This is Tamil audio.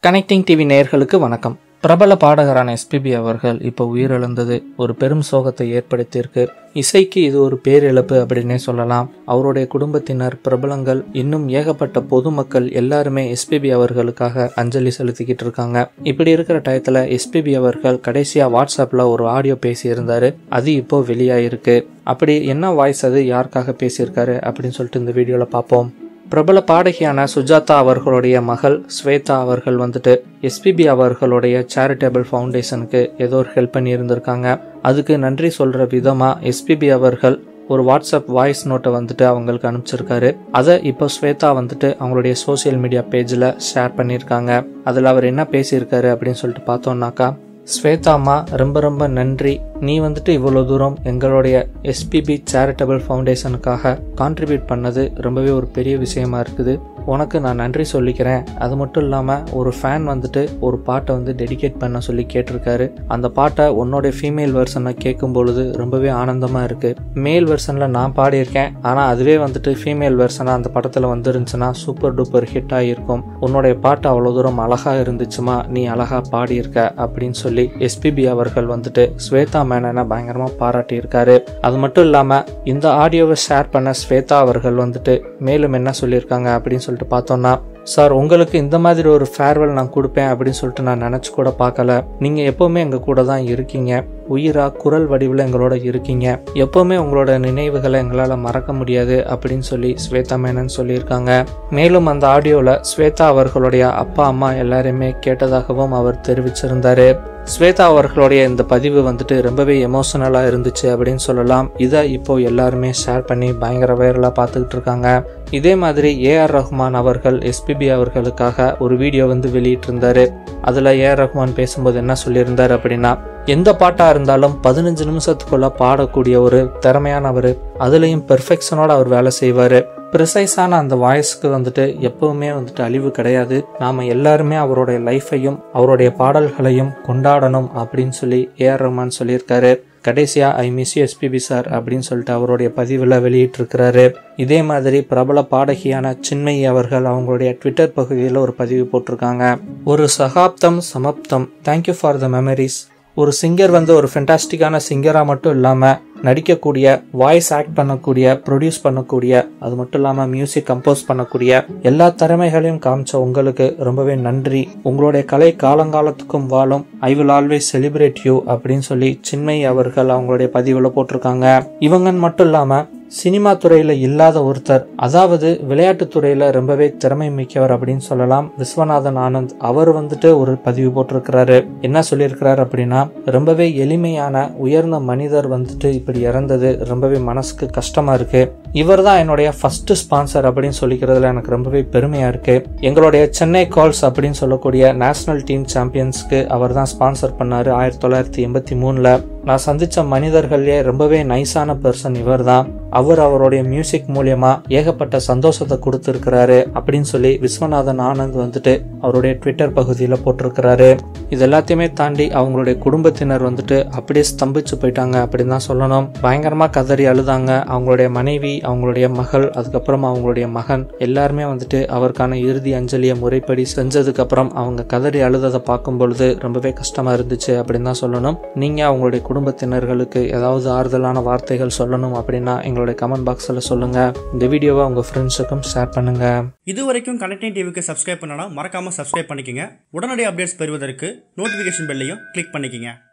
கனெக்டிங் டிவி நேயர்களுக்கு வணக்கம் பிரபல பாடகரான எஸ்பிபி அவர்கள் இப்போ உயிரிழந்தது ஒரு பெரும் சோகத்தை ஏற்படுத்தியிருக்கு இசைக்கு இது ஒரு பேரிழப்பு அப்படின்னே சொல்லலாம் அவருடைய குடும்பத்தினர் பிரபலங்கள் இன்னும் ஏகப்பட்ட பொதுமக்கள் எல்லாருமே எஸ்பிபி அவர்களுக்காக அஞ்சலி செலுத்திக்கிட்டு இருக்காங்க இப்படி இருக்கிற டயத்துல எஸ்பிபி அவர்கள் கடைசியா வாட்ஸ்அப்ல ஒரு ஆடியோ பேசியிருந்தாரு அது இப்போ வெளியாயிருக்கு அப்படி என்ன வாய்ஸ் அது யாருக்காக பேசியிருக்காரு அப்படின்னு சொல்லிட்டு இந்த வீடியோல பார்ப்போம் பிரபல பாடகியான சுஜாதா அவர்களுடைய மகள் ஸ்வேதா அவர்கள் வந்துட்டு எஸ்பிபி அவர்களுடைய சேரிட்டபிள் ஃபவுண்டேஷனுக்கு ஏதோ ஒரு ஹெல்ப் பண்ணி இருந்திருக்காங்க அதுக்கு நன்றி சொல்ற விதமா எஸ்பிபி அவர்கள் ஒரு வாட்ஸ்அப் வாய்ஸ் நோட்டை வந்துட்டு அவங்களுக்கு அனுப்பிச்சிருக்காரு அதை இப்போ ஸ்வேதா வந்துட்டு அவங்களுடைய சோசியல் மீடியா பேஜில் ஷேர் பண்ணியிருக்காங்க அதில் அவர் என்ன பேசியிருக்காரு அப்படின்னு சொல்லிட்டு பார்த்தோம்னாக்கா ஸ்வேதாம்மா ரொம்ப ரொம்ப நன்றி நீ வந்துட்டு இவ்வளோ தூரம் எங்களுடைய எஸ்பிபி சேரிட்டபிள் ஃபவுண்டேஷனுக்காக கான்ட்ரிபியூட் பண்ணது ரொம்பவே ஒரு பெரிய விஷயமா இருக்குது உனக்கு நான் நன்றி சொல்லிக்கிறேன் அது மட்டும் இல்லாமல் ஒரு ஃபேன் வந்துட்டு ஒரு பாட்டை வந்து டெடிகேட் பண்ண சொல்லி கேட்டிருக்காரு அந்த பாட்டை உன்னோட ஃபீமேல் வெர்ஷனை கேட்கும் பொழுது ரொம்பவே ஆனந்தமாக இருக்குது மேல் வெர்ஷனில் நான் பாடியிருக்கேன் ஆனால் அதுவே வந்துட்டு ஃபீமேல் வெர்ஷனாக அந்த படத்தில் வந்துருந்துச்சுன்னா சூப்பர் டூப்பர் ஹிட் ஆகியிருக்கும் உன்னுடைய பாட்டு அவ்வளோ தூரம் அழகாக இருந்துச்சுமா நீ அழகாக பாடியிருக்க அப்படின்னு சொல்லி எஸ்பிபி அவர்கள் வந்துட்டு ஸ்வேதா மேனனை பயங்கரமாக பாராட்டியிருக்காரு அது மட்டும் இல்லாமல் இந்த ஆடியோவை ஷேர் பண்ண ஸ்வேதா அவர்கள் வந்துட்டு மேலும் என்ன சொல்லியிருக்காங்க அப்படின்னு சொல்லிட்டு பார்த்தோம்னா சார் உங்களுக்கு இந்த மாதிரி ஒரு ஃபேர்வெல் நான் கொடுப்பேன் அப்படின்னு சொல்லிட்டு நான் நினச்சி கூட பார்க்கல நீங்கள் எப்போவுமே எங்கள் கூட தான் இருக்கீங்க உயிரா குரல் வடிவில் எங்களோட இருக்கீங்க எப்போவுமே உங்களோட நினைவுகளை எங்களால் மறக்க முடியாது அப்படின்னு சொல்லி ஸ்வேதா மேனன் சொல்லியிருக்காங்க மேலும் அந்த ஆடியோவில் ஸ்வேதா அவர்களுடைய அப்பா அம்மா எல்லாரையுமே கேட்டதாகவும் அவர் தெரிவிச்சிருந்தாரு ஸ்வேதா அவர்களுடைய இந்த பதிவு வந்துட்டு ரொம்பவே எமோஷனலாக இருந்துச்சு அப்படின்னு சொல்லலாம் இதை இப்போ எல்லாருமே ஷேர் பண்ணி பயங்கர வைரலாக பார்த்துக்கிட்டு இருக்காங்க இதே மாதிரி ஏஆர் ரஹ்மான் அவர்கள் எஸ்பிபி அவர்களுக்காக ஒரு வீடியோ வந்து வெளியிட்டிருந்தாரு அதில் ஏஆர் ரஹ்மான் பேசும்போது என்ன சொல்லியிருந்தார் அப்படின்னா எந்த பாட்டாக இருந்தாலும் பதினஞ்சு நிமிஷத்துக்குள்ள பாடக்கூடிய ஒரு திறமையானவர் அதுலேயும் பெர்ஃபெக்ஷனோட அவர் வேலை செய்வார் ப்ரிசைஸான அந்த வாய்ஸ்க்கு வந்துட்டு எப்பவுமே வந்துட்டு அழிவு கிடையாது நாம எல்லாருமே அவருடைய லைஃபையும் அவருடைய பாடல்களையும் கொண்டாடணும் அப்படின்னு சொல்லி ஏஆர் ரஹ்மான் சொல்லியிருக்காரு கடைசியா I miss you S P B sir அப்படின்னு சொல்லிட்டு அவருடைய பதிவில் வெளியிட்டிருக்கிறாரு இதே மாதிரி பிரபல பாடகியான சின்மயி அவர்கள் அவங்களுடைய ட்விட்டர் பகுதியில் ஒரு பதிவு போட்டிருக்காங்க ஒரு சகாப்தம் சமப்தம் தேங்க்யூ ஃபார் த மெமரிஸ் ஒரு சிங்கர் வந்து ஒரு ஃபென்டாஸ்டிக்கான சிங்கராக மட்டும் இல்லாமல் நடிக்கக்கூடிய வாய்ஸ் ஆக்ட் பண்ணக்கூடிய ப்ரொடியூஸ் பண்ணக்கூடிய அது மட்டும் இல்லாமல் மியூசிக் கம்போஸ் பண்ணக்கூடிய எல்லா திறமைகளையும் காமிச்ச உங்களுக்கு ரொம்பவே நன்றி உங்களுடைய கலை காலங்காலத்துக்கும் வாழும் I will always celebrate you அப்படின்னு சொல்லி சின்மை அவர்கள் அவங்களுடைய பதிவில் போட்டிருக்காங்க இவங்கன்னு மட்டும் இல்லாமல் சினிமா துறையில இல்லாத ஒருத்தர் அதாவது விளையாட்டு துறையில ரொம்பவே திறமை மிக்கவர் அப்படின்னு சொல்லலாம் விஸ்வநாதன் ஆனந்த் அவர் வந்துட்டு ஒரு பதிவு போட்டிருக்கிறாரு என்ன சொல்லியிருக்கிறாரு அப்படின்னா ரொம்பவே எளிமையான உயர்ந்த மனிதர் வந்துட்டு இப்படி இறந்தது ரொம்பவே மனசுக்கு கஷ்டமா இருக்கு இவர் தான் என்னுடைய ஃபர்ஸ்ட் ஸ்பான்சர் அப்படின்னு சொல்லிக்கிறதுல எனக்கு ரொம்பவே பெருமையா இருக்கு எங்களுடைய சென்னை கால்ஸ் அப்படின்னு சொல்லக்கூடிய நேஷனல் டீம் சாம்பியன்ஸ்க்கு அவர் தான் ஸ்பான்சர் பண்ணாரு ஆயிரத்தி தொள்ளாயிரத்தி எண்பத்தி மூணுல நான் சந்திச்ச மனிதர்களே ரொம்பவே நைஸான பர்சன் இவர் தான் அவர் அவருடைய மியூசிக் மூலியமா ஏகப்பட்ட சந்தோஷத்தை கொடுத்துருக்கிறாரு அப்படின்னு சொல்லி விஸ்வநாதன் ஆனந்த் வந்துட்டு அவருடைய ட்விட்டர் பகுதியில் போட்டிருக்கிறாரு இது எல்லாத்தையுமே தாண்டி அவங்களுடைய குடும்பத்தினர் வந்துட்டு அப்படியே ஸ்தம்பிச்சு போயிட்டாங்க அப்படின்னு தான் சொல்லணும் பயங்கரமா கதறி அழுதாங்க அவங்களுடைய மனைவி அவங்களுடைய மகள் அதுக்கப்புறம் அவங்களுடைய மகன் எல்லாருமே வந்துட்டு அவருக்கான இறுதி அஞ்சலியை முறைப்படி செஞ்சதுக்கு அப்புறம் அவங்க கதறி அழுததை பார்க்கும் பொழுது ரொம்பவே கஷ்டமா இருந்துச்சு அப்படின்னு தான் சொல்லணும் நீங்க அவங்களுடைய குடும்பத்தினர்களுக்கு ஏதாவது ஆறுதலான வார்த்தைகள் சொல்லணும் அப்படின்னா எங்களுடைய கமெண்ட் பாக்ஸில் சொல்லுங்க இந்த வீடியோவை உங்க ஃப்ரெண்ட்ஸுக்கும் ஷேர் பண்ணுங்க இது வரைக்கும் கனெக்டிங் டிவிக்கு சப்ஸ்கிரைப் பண்ணனா மறக்காம சப்ஸ்கிரைப் பண்ணிக்கங்க உடனடி அப்டேட்ஸ் பெறுவதற்கு நோட்டிஃபிகேஷன் பெல்லையும் கிளிக் பண்ணிக்கங்க